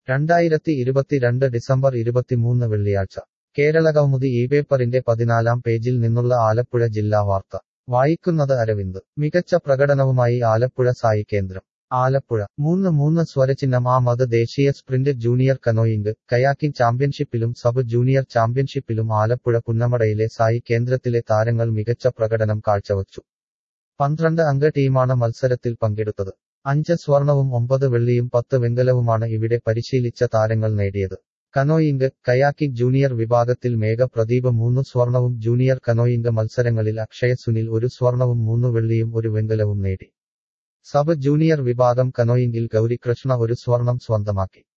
രണ്ടായിരത്തി ഇരുപത്തിരണ്ട് ഡിസംബർ ഇരുപത്തിമൂന്ന് വെള്ളിയാഴ്ച കേരളകൗമുദി ഈ പേപ്പറിന്റെ പതിനാലാം പേജിൽ നിന്നുള്ള ആലപ്പുഴ ജില്ലാ വാർത്ത വായിക്കുന്നത് അരവിന്ദ് മികച്ച പ്രകടനവുമായി ആലപ്പുഴ സായി കേന്ദ്രം ആലപ്പുഴ മൂന്ന് മൂന്ന് സ്വരചിഹ്നം ആ മത് ദേശീയ സ്പ്രിന്റ് ജൂനിയർ കനോയിംഗ് കയാക്കിംഗ് ചാമ്പ്യൻഷിപ്പിലും സബ് ജൂനിയർ ചാമ്പ്യൻഷിപ്പിലും ആലപ്പുഴ പുന്നമടയിലെ സായി കേന്ദ്രത്തിലെ താരങ്ങൾ മികച്ച പ്രകടനം കാഴ്ചവച്ചു പന്ത്രണ്ട് അംഗ ടീമാണ് മത്സരത്തിൽ പങ്കെടുത്തത് അഞ്ച് സ്വർണവും ഒമ്പത് വെള്ളിയും പത്ത് വെങ്കലവുമാണ് ഇവിടെ പരിശീലിച്ച താരങ്ങൾ നേടിയത് കനോയിംഗ് കയാക്കിംഗ് ജൂനിയർ വിഭാഗത്തിൽ മേഘ പ്രദീപ് മൂന്ന് സ്വർണവും ജൂനിയർ കനോയിംഗ് മത്സരങ്ങളിൽ അക്ഷയ സുനിൽ ഒരു സ്വർണവും മൂന്ന് വെള്ളിയും ഒരു വെങ്കലവും നേടി സബ് ജൂനിയർ വിഭാഗം കനോയിംഗിൽ ഗൗരികൃഷ്ണ ഒരു സ്വർണം സ്വന്തമാക്കി